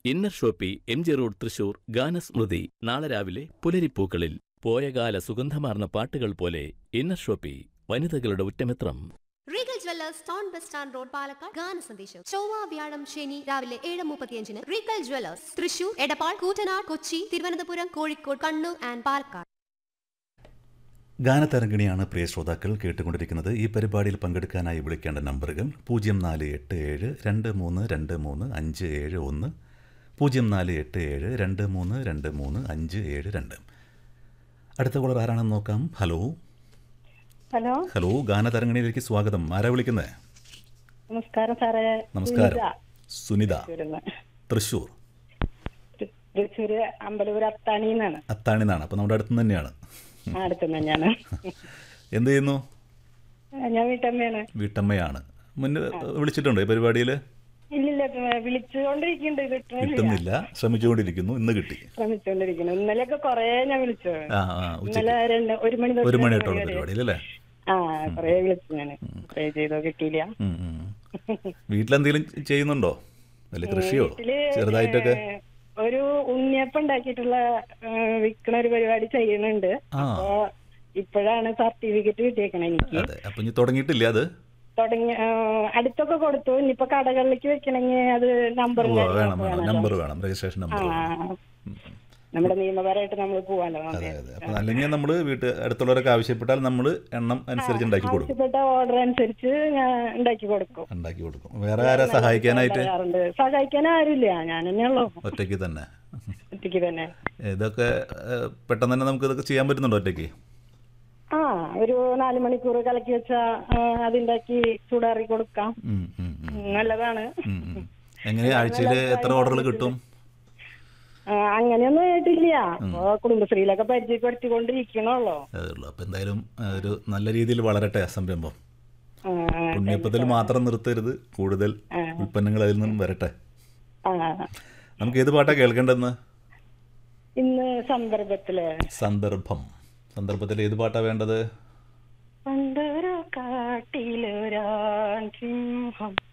Inner shoppe M G road Thrissur ഗാനസ്മൃതി നാളെ രാവിലെ പുലരിപ്പൂക്കളിൽ പോയകാല സുഗന്ധമാർന്ന പാട്ടുകൾ പോലെ ഇന്നർ ഷോപ്പി വനിതകളുടെ ഉറ്റമിത്രം regal jewellers town bus stand road Palakkad ഗാന സന്ദേശം ചൊവ്വ വ്യാഴം ശനി രാവിലെ ഏഴ് മുപ്പത്തിയഞ്ചിന് regal jewellers Thrissur Edappal Koottanad Kochi Thiruvananthapuram Kozhikode Kannur and Palakkad ഗാനതരംഗിണിയാണ് പ്രിയ ശ്രോതാക്കൾ കേട്ടുകൊണ്ടിരിക്കുന്നത് ഈ പരിപാടിയിൽ പങ്കെടുക്കാനായി വിളിക്കേണ്ട നമ്പറുകൾ പൂജ്യം നാല് എട്ട് ഏഴ് രണ്ട് മൂന്ന് രണ്ട് മൂന്ന് അഞ്ച് ഏഴ് ഒന്ന് പൂജ്യം നാല് എട്ട് ഏഴ് രണ്ട് മൂന്ന് രണ്ട് മൂന്ന് അഞ്ച് ഏഴ് രണ്ട് അടുത്ത കോളർ ആരാണെന്ന് നോക്കാം ഹലോ ഹലോ ഹലോ ഗാനതരംഗിണിയിലേക്ക് സ്വാഗതം ആരാ വിളിക്കുന്നത് നമസ്കാരം സാറേ നമസ്കാരം സുനിത. സുനിത തൃശ്ശൂരിന്ന്. തൃശ്ശൂർ തൃ- തൃശ്ശൂര് അമ്പലപുരം അത്താണിന്നാണ് അത്താണിന്നാണ് അപ്പം നമ്മുടെ അടുത്ത് തന്നെയാണ് ആ അടുത്ത് തന്നെയാണ് എന്ത് ചെയ്യുന്നു ആ, ഞാൻ വീട്ടമ്മയാണ് വീട്ടമ്മയാണ് മുന്നേ വിളിച്ചിട്ടുണ്ടോ ഈ പരിപാടിയിൽ ഇല്ലില്ല ഇപ്പൊ വിളിച്ചുകൊണ്ടിരിക്കുന്നുണ്ട് കിട്ടുന്നില്ല കിട്ടുന്നില്ല ശ്രമിച്ചുകൊണ്ടിരിക്കുന്നു ഇന്ന് കിട്ടി ശ്രമിച്ചുകൊണ്ടിരിക്കുന്നു ഇന്നലെയൊക്കെ കൊറേ ഞാൻ വിളിച്ചു ആ ആ ഉച്ചയ്ക്ക് ഇന്നലെ രണ്ട് ഒരു മണി തൊട്ട് ഒരു മണി രണ്ട് തൊട്ടുള്ള വരെ. പരിപാടി അല്ലേ ആ കൊറേ വിളിച്ചു ഞാൻ ട്രൈ ചെയ്തോ കിട്ടിയില്ല ഉം, ഉം. വീട്ടിലെന്തെങ്കിലും ചെയ്യുന്നുണ്ടോ വല്ല കൃഷിയോ വീട്ടില് ചെറുതായിട്ടൊക്കെ ഏ, ഒരു ഉണ്ണിയപ്പം ഉണ്ടാക്കിയിട്ടുള്ള വിൽക്കണ ഒരു പരിപാടി ചെയ്യുന്നുണ്ട് ആ. അപ്പൊ ഇപ്പോഴാണ് സർട്ടിഫിക്കറ്റ് കിട്ടിയേക്കണേ എനിക്ക് അതെ അപ്പൊ ഇനി തുടങ്ങിയിട്ടില്ല അത് തുടങ്ങി ആ, അടുത്തൊക്കെ കൊടുത്തു ഇനിയിപ്പോ കടകളിലേക്ക് വെക്കണമെങ്കിൽ അത് നമ്പർ ഉവ്വ, വേണം വേണം നമ്പർ വേണം രജിസ്ട്രേഷൻ നമ്പർ വേണം നമ്മുടെ നിയമപരമായിട്ട് നമ്മൾ പോവാലോ അതെ അതെ അപ്പൊ അല്ലെങ്കിൽ നമ്മൾ വീട്ട് അടുത്തുള്ളവരൊക്കെ ആവശ്യപ്പെട്ടാൽ നമ്മൾ എണ്ണം അനുസരിച്ച് ഉണ്ടാക്കി കൊടുക്കും ആവശ്യപ്പെട്ട ഓർഡർ അനുസരിച്ച് ഞാൻ ഉണ്ടാക്കി കൊടുക്കും ഉണ്ടാക്കി കൊടുക്കും വേറെ ആരാ സഹായിക്കാനായിട്ട് ഉണ്ടാകാറുണ്ട് സഹായിക്കാൻ ആരുമില്ല ഞാൻ തന്നെയുള്ളൂ ഒറ്റയ്ക്ക് തന്നെ ഒറ്റയ്ക്ക് തന്നെ ഇതൊക്കെ ഏഹ്, പെട്ടെന്ന് തന്നെ നമുക്ക് ഇതൊക്കെ ചെയ്യാൻ പറ്റുന്നുണ്ടോ ഒറ്റയ്ക്ക് ആ ഒരു നാല് മണിക്കൂർ കലക്കി വെച്ച അതുണ്ടാക്കി ചൂടാറി കൊടുക്കാം ഉം, ഉം, ഉം, ഉം, നല്ലതാണ് ഉം, ഉം. എങ്ങനെ ആഴ്ചയിൽ എത്ര ഓർഡറുകൾ കിട്ടും ആ, അങ്ങനെയൊന്നും ആയിട്ടില്ല അപ്പൊ കുടുംബശ്രീയിലൊക്കെ പരിചയപ്പെടുത്തിക്കൊണ്ടിരിക്കണല്ലോ അതേ ഉള്ളൂ അപ്പോൾ എന്തായാലും ആ, ഒരു നല്ല രീതിയിൽ വളരട്ടെ ആ സംരംഭം ആ, ഉണ്ണിയപ്പത്തിൽ മാത്രം നിർത്തരുത് കൂടുതൽ ഉൽപ്പന്നങ്ങൾ അതിൽ നിന്നും വരട്ടെ ആ നമുക്ക് ഏത് പാട്ടാണ് കേൾക്കേണ്ടതെന്ന് ഇന്ന് സന്ദർഭത്തില് സന്ദർഭം സന്ദർഭത്തിൽ ഏത് പാട്ടാണ് വേണ്ടത് പണ്ടൊരു കാട്ടിലൊരാൺ സിംഹം